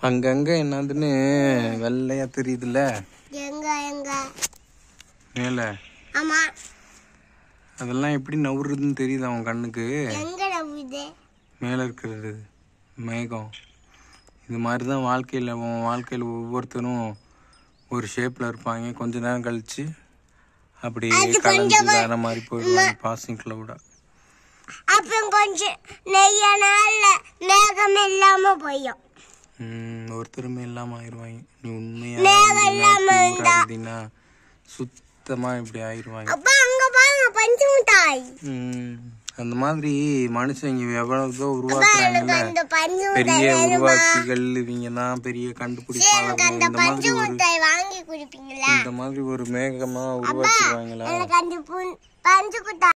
அங்கங்க என்னதுன்னு வெள்ளையா தெரியுதுல்ல எங்க எங்க மேல ஆமா அதெல்லாம் எப்படி நவுறுதுன்னு தெரியுது அவன் கண்ணுக்கு எங்க நம்புது மேலே இருக்கிறது மேகம் இது மாதிரி தான் வாழ்க்கையில் உன் வாழ்க்கையில் ஒவ்வொருத்தரும் ஒரு ஷேப்பில் இருப்பாங்க கொஞ்ச நேரம் கழிச்சு அப்படியே கலந்து வேற மாதிரி போயிடுவாங்க பாசிங் க்ளவுடா அப்புறம் கொஞ்சம் நெய்ய நாள்ல மேகம் இல்லாம போயும் ஒருத்தருமே இல்லாமல் ஆயிடுவாங்க நீ உண்மையாக இருந்தீங்கன்னா சுத்தமாக இப்படி ஆயிடுவாங்க அப்ப அங்க பாருங்க பஞ்சு மிட்டாய் ம், அந்த மாதிரி மனுஷங்க எவ்வளவுதோ உருவாக்குறாங்கல்ல அந்த பஞ்சு பெரிய உருவாக்கிகள் இவங்க தான் பெரிய கண்டுபிடிப்பாளர்கள் அந்த இந்த மாதிரி பஞ்சு மிட்டாய் வாங்கி குடிப்பீங்களா இந்த மாதிரி ஒரு மேகமா உருவாக்கிடுவாங்களா எனக்கு அந்த புன்- பஞ்சு மிட்டாய்